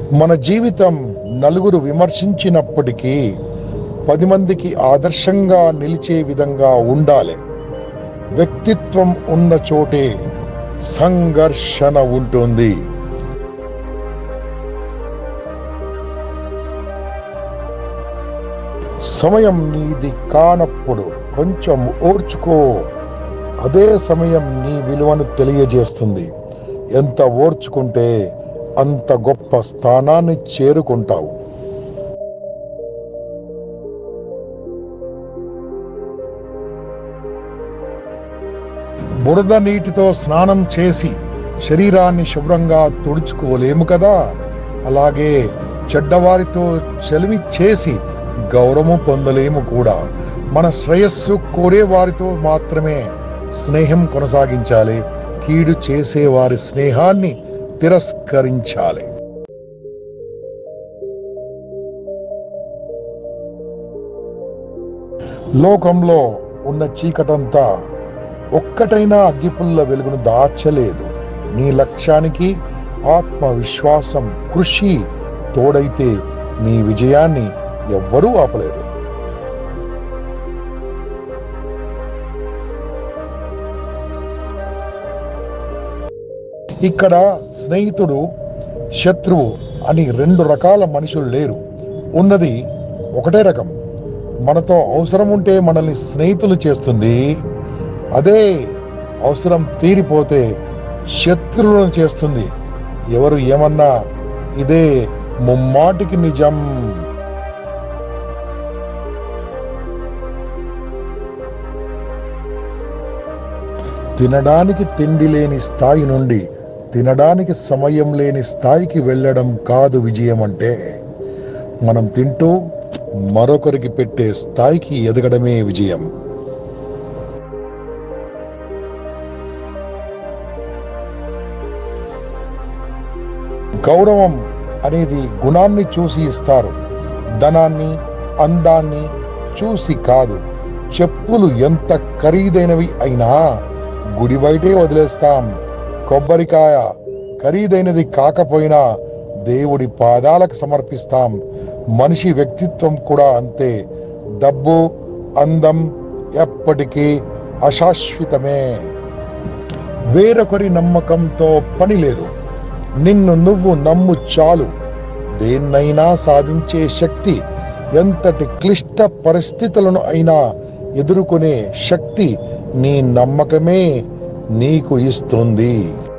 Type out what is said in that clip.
మన జీవితం నలుగురు విమర్శించినప్పటికీ పది మందికి ఆదర్శంగా నిలిచే విధంగా ఉండాలి వ్యక్తిత్వం ఉన్న చోటే సంఘర్షణ ఉంటుంది సమయం నీది కానప్పుడు కొంచెం ఓర్చుకో అదే సమయం నీ విలువను తెలియజేస్తుంది ఎంత ఓర్చుకుంటే అంత గొప్ప స్థానాన్ని చేరుకుంటావు బురద నీటితో స్నానం చేసి శరీరాన్ని శుభ్రంగా తుడుచుకోలేము కదా అలాగే చెడ్డవారితో చెలిమి చేసి గౌరవం పొందలేము కూడా మన శ్రేయస్సు కోరే వారితో మాత్రమే స్నేహం కొనసాగించాలి కీడు చేసే వారి స్నేహాన్ని తిరస్కరించాలి లోకంలో ఉన్న చీకటంతా ఒక్కటైనా అగ్గిపుల్ల వెలుగును దాచలేదు నీ లక్ష్యానికి ఆత్మవిశ్వాసం కృషి తోడైతే నీ విజయాన్ని ఎవ్వరూ ఆపలేరు ఇక్కడ స్నేహితుడు శత్రువు అని రెండు రకాల మనుషులు లేరు ఉన్నది ఒకటే రకం మనతో అవసరం ఉంటే మనల్ని స్నేహితులు చేస్తుంది అదే అవసరం తీరిపోతే శత్రువులను చేస్తుంది ఎవరు ఏమన్నా ఇదే ముమ్మాటికి నిజం తినడానికి తిండి లేని స్థాయి నుండి తినడానికి సమయం లేని స్థాయికి వెళ్ళడం కాదు విజయం అంటే మనం తింటూ మరొకరికి పెట్టే స్థాయికి ఎదగడమే విజయం గౌరవం అనేది గుణాన్ని చూసి ఇస్తారు ధనాన్ని అందాన్ని చూసి కాదు చెప్పులు ఎంత ఖరీదైనవి అయినా గుడి బయటే వదిలేస్తాం కొబ్బరికాయ ఖరీదైనది కాకపోయినా దేవుడి పాదాలకు సమర్పిస్తాం మనిషి వ్యక్తిత్వం కూడా అంతే డబ్బు అందం ఎప్పటికీ అశాశ్వతమే వేరొకరి నమ్మకంతో పని లేదు నిన్ను నువ్వు నమ్ము చాలు దేన్నైనా సాధించే శక్తి ఎంతటి క్లిష్ట పరిస్థితులను అయినా ఎదుర్కొనే శక్తి నీ నమ్మకమే నీకు ఇస్తుంది